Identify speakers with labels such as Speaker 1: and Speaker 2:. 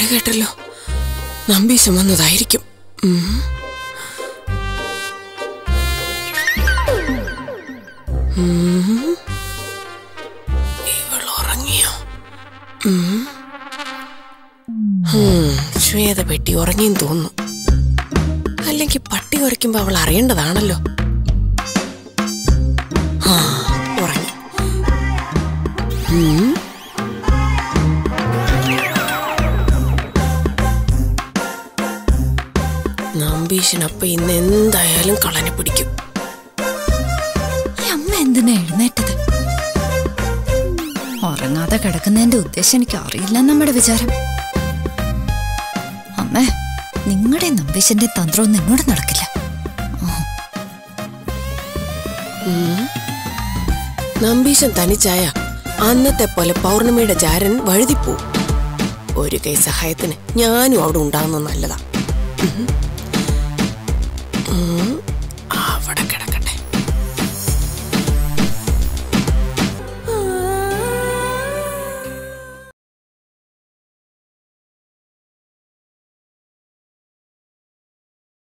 Speaker 1: കേട്ടല്ലോ നമ്പീശം വന്നതായിരിക്കും ഉം. ഉം. ഇവൾ ഉറങ്ങിയോ ഉം. ഉം, ശ്വേത പെട്ടി ഉറങ്ങിയെന്ന് തോന്നുന്നു അല്ലെങ്കിൽ പട്ടി കുറയ്ക്കുമ്പോ അവൾ അറിയേണ്ടതാണല്ലോ ആ, ഉറങ്ങി ഉം. നമ്പീശനപ്പ ഇന്ന് എന്തായാലും കളനെ പിടിക്കും
Speaker 2: ഈ അമ്മ എന്തിനാ എഴുന്നേറ്റത് ഉറങ്ങാതെ കിടക്കുന്നതിന്റെ ഉദ്ദേശം എനിക്ക് അറിയില്ല നമ്മുടെ വിചാരം അമ്മേ നിങ്ങളുടെ നമ്പീശന്റെ തന്ത്രമൊന്നും എന്നോട് നടക്കില്ല
Speaker 1: നമ്പീശൻ തനിച്ചായ അന്നത്തെ പോലെ പൗർണമിയുടെ ജാരൻ വഴുതിപ്പോവും ഒരു കൈ സഹായത്തിന് ഞാനും അവിടെ ഉണ്ടാകുന്നത് നല്ലതാ ഉം.